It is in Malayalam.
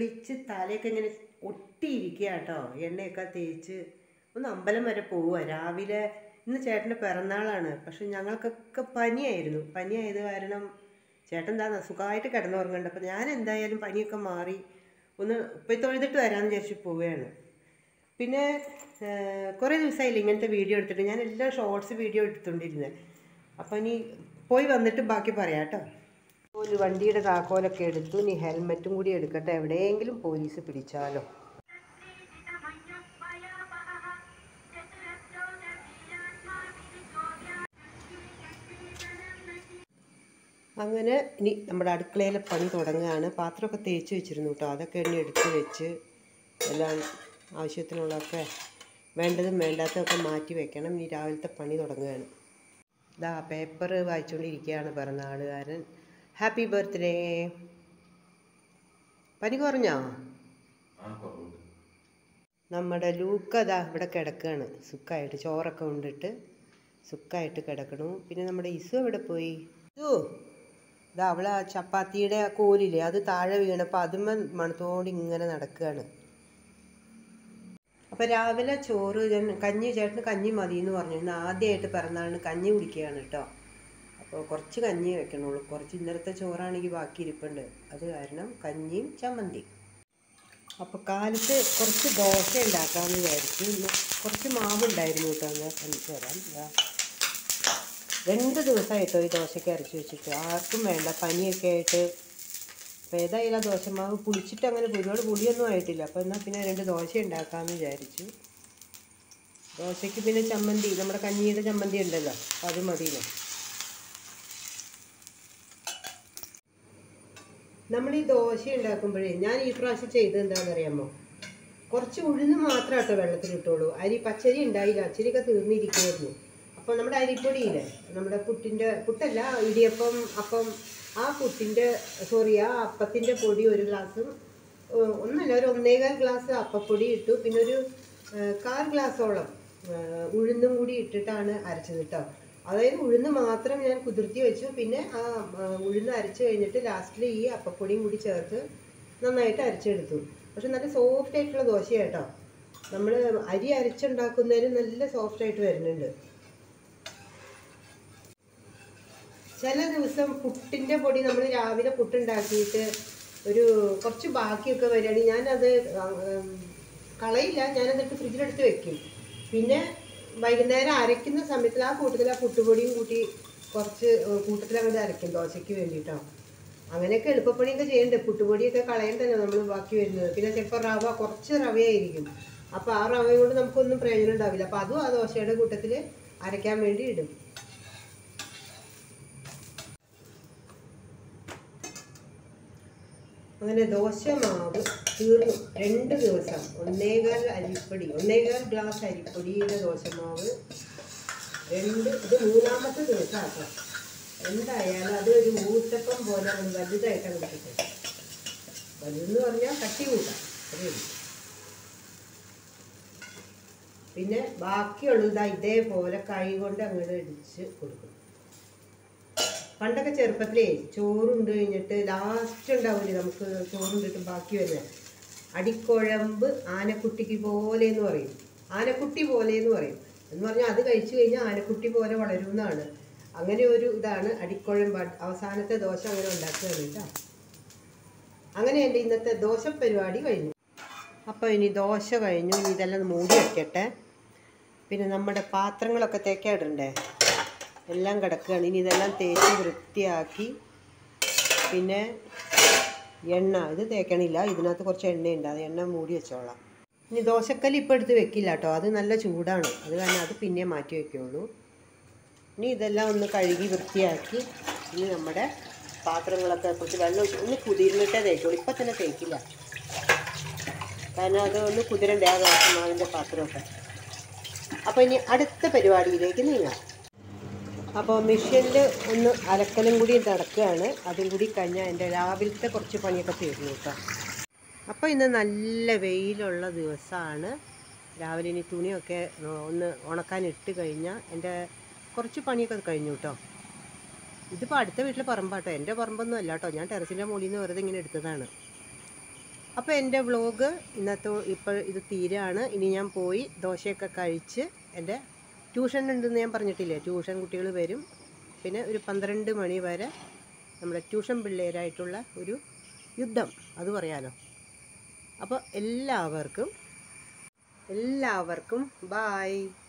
കുളിച്ച് തലയൊക്കെ ഇങ്ങനെ ഒട്ടിയിരിക്കുക കേട്ടോ എണ്ണയൊക്കെ തേച്ച് ഒന്ന് അമ്പലം വരെ പോവുക രാവിലെ ഇന്ന് ചേട്ടൻ്റെ പിറന്നാളാണ് പക്ഷെ ഞങ്ങൾക്കൊക്കെ പനിയായിരുന്നു പനിയായത് കാരണം ചേട്ടൻ എന്താ സുഖമായിട്ട് കിടന്നുറങ്ങുന്നുണ്ട് അപ്പം ഞാൻ എന്തായാലും പനിയൊക്കെ മാറി ഒന്ന് പോയി തൊഴുതിട്ട് വരാമെന്ന് വിചാരിച്ച് പോവുകയാണ് പിന്നെ കുറേ ദിവസമായില്ല ഇങ്ങനത്തെ വീഡിയോ എടുത്തിട്ട് ഞാൻ എല്ലാം ഷോർട്സ് വീഡിയോ എടുത്തുകൊണ്ടിരുന്നത് അപ്പോൾ ഇനി പോയി വന്നിട്ട് ബാക്കി പറയാം കേട്ടോ ഒരു വണ്ടിയുടെ താക്കോലൊക്കെ എടുത്തു ഇനി ഹെൽമെറ്റും കൂടി എടുക്കട്ടെ എവിടെയെങ്കിലും പോലീസ് പിടിച്ചാലോ അങ്ങനെ ഇനി നമ്മുടെ അടുക്കളയിലെ പണി തുടങ്ങുകയാണ് പാത്രമൊക്കെ തേച്ച് വെച്ചിരുന്നു കേട്ടോ അതൊക്കെ ഇനി എടുത്ത് വെച്ച് എല്ലാം ആവശ്യത്തിനുള്ളതൊക്കെ വേണ്ടതും വേണ്ടാത്തതൊക്കെ മാറ്റി വെക്കണം ഇനി രാവിലത്തെ പണി തുടങ്ങുകയാണ് ഇതാ പേപ്പർ വായിച്ചുകൊണ്ടിരിക്കുകയാണ് പിറന്നാളുകാരൻ ഹാപ്പി ബർത്ത്ഡേ പനി കുറഞ്ഞോ നമ്മുടെ ലൂക്ക ദാ ഇവിടെ കിടക്കുകയാണ് സുഖമായിട്ട് ചോറൊക്കെ ഉണ്ടിട്ട് സുഖമായിട്ട് കിടക്കണു പിന്നെ നമ്മുടെ ഇസു എവിടെ പോയി ഇസു ഇതാ അവളെ ആ ചപ്പാത്തിയുടെ ആ കോലില്ലേ അത് താഴെ വീണപ്പോൾ അതുമ്മ മണത്തോണ്ട് ഇങ്ങനെ നടക്കുകയാണ് അപ്പോൾ രാവിലെ ചോറ് ഞാൻ കഞ്ഞി ചേട്ടന് കഞ്ഞി മതി എന്ന് പറഞ്ഞു ഇന്ന് ആദ്യമായിട്ട് പിറന്നാളിന് കഞ്ഞി കുടിക്കുകയാണ് കേട്ടോ അപ്പോൾ കുറച്ച് കഞ്ഞി വെക്കണുള്ളൂ കുറച്ച് ഇന്നലത്തെ ചോറാണെങ്കിൽ ബാക്കി ഇരിപ്പുണ്ട് അത് കാരണം കഞ്ഞിയും ചമ്മന്തിയും അപ്പോൾ കാലത്ത് കുറച്ച് ദോശ ഉണ്ടാക്കാമെന്ന് വിചാരിച്ചു ഇന്ന് കുറച്ച് മാവുണ്ടായിരുന്നു കേട്ടോ ഞാൻ കാണിച്ചു തരാം ഇതാ രണ്ട് ദിവസമായിട്ടോ ഈ ദോശയ്ക്ക് അരച്ച് വെച്ചിട്ട് ആർക്കും വേണ്ട പനിയൊക്കെ ആയിട്ട് അപ്പോൾ ഏതായാലും ആ ദോശമാവ് പുളിച്ചിട്ട് അങ്ങനെ ഒരുപാട് പുളിയൊന്നും ആയിട്ടില്ല അപ്പോൾ എന്നാൽ പിന്നെ രണ്ട് ദോശ ഉണ്ടാക്കാമെന്ന് വിചാരിച്ചു ദോശയ്ക്ക് പിന്നെ ചമ്മന്തി നമ്മുടെ കഞ്ഞിയുടെ ചമ്മന്തി ഉണ്ടല്ലോ അപ്പോൾ അത് മതിയല്ലോ നമ്മൾ ഈ ദോശ ഉണ്ടാക്കുമ്പോഴേ ഞാൻ ഈ പ്രാവശ്യം ചെയ്തത് എന്താണെന്ന് അറിയാമോ കുറച്ച് ഉഴുന്ന് മാത്രം കേട്ടോ വെള്ളത്തിലിട്ടുള്ളൂ അരി പച്ചരി ഉണ്ടായില്ല അച്ചരിയൊക്കെ തീർന്നിരിക്കുമായിരുന്നു അപ്പോൾ നമ്മുടെ അരിപ്പൊടിയില്ലേ നമ്മുടെ പുട്ടിൻ്റെ പുട്ടല്ല ഇടിയപ്പം അപ്പം ആ പുട്ടിൻ്റെ സോറി ആ അപ്പത്തിൻ്റെ പൊടി ഒരു ഗ്ലാസ്സും ഏഹ് ഒന്നല്ല ഒരു ഒന്നേകാൽ ഗ്ലാസ് അപ്പപ്പൊടി ഇട്ടു പിന്നെ ഒരു ഏഹ് കാൽ ഗ്ലാസോളം ഏഹ് ഉഴുന്നും കൂടി ഇട്ടിട്ടാണ് അരച്ചത് കേട്ടോ അതായത് ഉഴുന്ന് മാത്രം ഞാൻ കുതിർത്തി വെച്ചു പിന്നെ ആ ആ, ഉഴുന്ന് അരച്ച് കഴിഞ്ഞിട്ട് ലാസ്റ്റിൽ ഈ അപ്പപ്പൊടിയും കൂടി ചേർത്ത് നന്നായിട്ട് അരച്ചെടുത്തു പക്ഷെ നല്ല സോഫ്റ്റ് ആയിട്ടുള്ള ദോശയാണ് കേട്ടോ നമ്മൾ അരി അരച്ചുണ്ടാക്കുന്നതിന് നല്ല സോഫ്റ്റ് ആയിട്ട് വരുന്നുണ്ട് ചില ദിവസം പുട്ടിൻ്റെ പൊടി നമ്മൾ രാവിലെ പുട്ടുണ്ടാക്കിയിട്ട് ഒരു കുറച്ച് ബാക്കിയൊക്കെ വരികയാണെങ്കിൽ ഞാനത് ആ, ഉം, കളയില്ല ഞാനതെടുത്ത് ഫ്രിഡ്ജിലെടുത്ത് വെക്കും പിന്നെ വൈകുന്നേരം അരയ്ക്കുന്ന സമയത്തിൽ ആ കൂട്ടത്തിൽ ആ പുട്ടുപൊടിയും കൂട്ടി കുറച്ച് കൂട്ടത്തിൽ അങ്ങോട്ട് അരയ്ക്കും ദോശയ്ക്ക് വേണ്ടിയിട്ടോ അങ്ങനെയൊക്കെ എളുപ്പപ്പണിയൊക്കെ ചെയ്യണ്ടേ പുട്ടുപൊടിയൊക്കെ കളയണ്ടല്ലോ നമ്മൾ ബാക്കി വരുന്നത് പിന്നെ ചിലപ്പോൾ റവ കുറച്ച് റവയായിരിക്കും അപ്പോൾ ആ റവ കൊണ്ട് നമുക്കൊന്നും പ്രയോജനം ഉണ്ടാവില്ല അപ്പോൾ അതും ആ ദോശയുടെ കൂട്ടത്തിൽ അരയ്ക്കാൻ വേണ്ടി ഇടും അങ്ങനെ ദോശ മാവ് തീർന്നു രണ്ട് ദിവസം ഒന്നേകാൽ അരിപ്പൊടി ഒന്നേകാൽ ഗ്ലാസ് അരിപ്പൊടിയുടെ ദോശമാവ് രണ്ട് ഇത് മൂന്നാമത്തെ ദിവസം കേട്ടോ എന്തായാലും അത് ഒരു ഊത്തപ്പം പോലെ അങ്ങ് വലുതായിട്ടാണ് കിട്ടുന്നത് വലുതെന്ന് പറഞ്ഞാൽ കട്ടി കൂട്ടാം അതേ ഉള്ളൂ. പിന്നെ ബാക്കിയുള്ളത് ഇതേപോലെ കൈ കൊണ്ട് അങ്ങോട്ട് ഇടിച്ച് കൊടുക്കും പണ്ടൊക്കെ ചെറുപ്പത്തിലേ ചോറുണ്ട് കഴിഞ്ഞിട്ട് ലാസ്റ്റ് ഉണ്ടാവില്ലേ നമുക്ക് ചോറുണ്ടിട്ട് ബാക്കി വരുന്നത് അടിക്കുഴമ്പ് ആനക്കുട്ടിക്ക് പോലെ എന്ന് പറയും ആനക്കുട്ടി പോലെ എന്ന് പറയും എന്ന് പറഞ്ഞാൽ അത് കഴിച്ചു കഴിഞ്ഞാൽ ആനക്കുട്ടി പോലെ വളരുന്നതാണ് അങ്ങനെ ഒരു ഇതാണ് അടിക്കുഴമ്പ് അ- അവസാനത്തെ ദോശ അങ്ങനെ ഉണ്ടാക്കുകയാണ് കേട്ടോ അങ്ങനെ എൻ്റെ ഇന്നത്തെ ദോശ പരിപാടി കഴിഞ്ഞു അപ്പോൾ ഇനി ദോശ കഴിഞ്ഞു ഇനി ഇതെല്ലാം മൂടി വെക്കട്ടെ പിന്നെ നമ്മുടെ പാത്രങ്ങളൊക്കെ തേക്കായിടണ്ടേ എല്ലാം കിടക്കുകയാണ് ഇനി ഇതെല്ലാം തേച്ച് വൃത്തിയാക്കി പിന്നെ എണ്ണ ഇത് തേക്കണില്ല ഇതിനകത്ത് കുറച്ച് എണ്ണയുണ്ട് അത് എണ്ണ മൂടി വെച്ചോളാം ഇനി ദോശക്കല്ല് ഇപ്പോൾ എടുത്ത് വെക്കില്ല കേട്ടോ അത് നല്ല ചൂടാണ് അത് കാരണം അത് പിന്നെ മാറ്റി വെക്കുള്ളൂ ഇനി ഇതെല്ലാം ഒന്ന് കഴുകി വൃത്തിയാക്കി ഇനി നമ്മുടെ പാത്രങ്ങളൊക്കെ കുറച്ച് വെള്ളം ഒഴിച്ച് ഒന്ന് കുതിർന്നിട്ടേ തേക്കുള്ളൂ ഇപ്പം തന്നെ തേക്കില്ല കാരണം അത് ഒന്ന് കുതിരണ്ടേ ആ ദോശമാവിൻ്റെ പാത്രമൊക്കെ അപ്പോൾ ഇനി അടുത്ത പരിപാടിയിലേക്ക് നീങ്ങാം അപ്പോൾ മെഷീനിൽ ഒന്ന് അലക്കലും കൂടി നടക്കുകയാണ് അതും കൂടി കഴിഞ്ഞാൽ എൻ്റെ രാവിലത്തെ കുറച്ച് പണിയൊക്കെ തീർന്നു കേട്ടോ അപ്പോൾ ഇന്ന് നല്ല വെയിലുള്ള ദിവസമാണ് രാവിലെ ഇനി തുണിയൊക്കെ ഒന്ന് ഉണക്കാൻ ഇട്ട് കഴിഞ്ഞാൽ എൻ്റെ കുറച്ച് പണിയൊക്കെ കഴിഞ്ഞു കേട്ടോ ഇതിപ്പോൾ അടുത്ത വീട്ടിലെ പറമ്പാട്ടോ എൻ്റെ പറമ്പൊന്നും അല്ല കേട്ടോ ഞാൻ ടെറസിൻ്റെ മുകളിൽ നിന്ന് വെറുതെ ഇങ്ങനെ എടുത്തതാണ് അപ്പോൾ എൻ്റെ വ്ളോഗ് ഇന്നത്തെ ഇപ്പോൾ ഇത് തീരാണ് ഇനി ഞാൻ പോയി ദോശയൊക്കെ കഴിച്ച് എൻ്റെ ട്യൂഷൻ ഉണ്ടെന്ന് ഞാൻ പറഞ്ഞിട്ടില്ലേ ട്യൂഷൻ കുട്ടികൾ വരും പിന്നെ ഒരു പന്ത്രണ്ട് മണി വരെ നമ്മുടെ ട്യൂഷൻ പിള്ളേരായിട്ടുള്ള ഒരു യുദ്ധം അത് പറയാലോ അപ്പോൾ എല്ലാവർക്കും എല്ലാവർക്കും ബായ്